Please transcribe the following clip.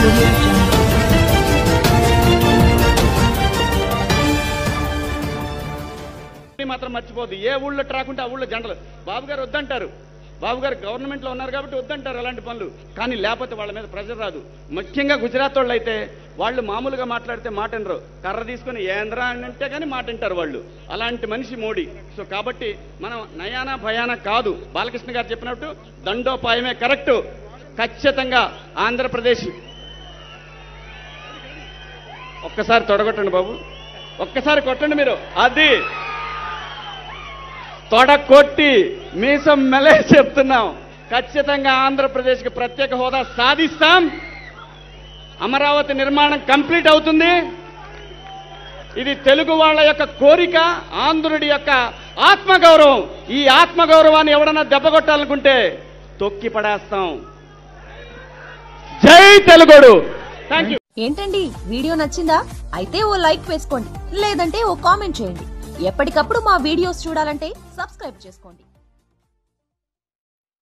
audio jungle. ఇది మాత్రం మర్చిపోద్దు ఏ ఊళ్ళో ట్రాక్ ఉంటే ఆ ఊళ్ళో జెండలు బాబు గారు వద్దంటారు బాబు గారు గవర్నమెంట్ లో ఉన్నారు కాబట్టి వద్దంటారు అలాంటి పనులు కానీ లేకపోతే వాళ్ళ మీద ప్రెషర్ రాదు ముఖ్యంగా గుజరాత్ వాళ్ళు అయితే వాళ్ళు మామూలుగా మాట్లాడితే మాట వినరు కర్ర తీసుకుని ఏంద్రా అని అంటే కానీ మాట వింటారు వాళ్ళు అలాంటి మనిషి మోడీ సో కాబట్టి మనం నయానా భయానా కాదు బాలకృష్ణ గారు చెప్పినట్టు దండోపాయమే కరెక్ట్ ఖచ్చితంగా ఆంధ్రప్రదేశ్ ఒక్కసారి తొడగొట్టండి బాబు ఒక్కసారి కొట్టండి మీరు అది తొడ కొట్టి మీసం మెలే చెప్తున్నాం ఖచ్చితంగా ఆంధ్రప్రదేశ్కి ప్రత్యేక హోదా సాధిస్తాం అమరావతి నిర్మాణం కంప్లీట్ అవుతుంది ఇది తెలుగు వాళ్ళ యొక్క కోరిక ఆంధ్రుడి యొక్క ఆత్మగౌరవం ఈ ఆత్మగౌరవాన్ని ఎవడన్నా దెబ్బకొట్టాలనుకుంటే తొక్కి పడేస్తాం జై తెలుగుడు థ్యాంక్ యూ ఏంటండి వీడియో నచ్చిందా అయితే ఓ లైక్ వేసుకోండి లేదంటే ఓ కామెంట్ చేయండి ఎప్పటికప్పుడు మా వీడియోస్ చూడాలంటే సబ్స్క్రైబ్ చేసుకోండి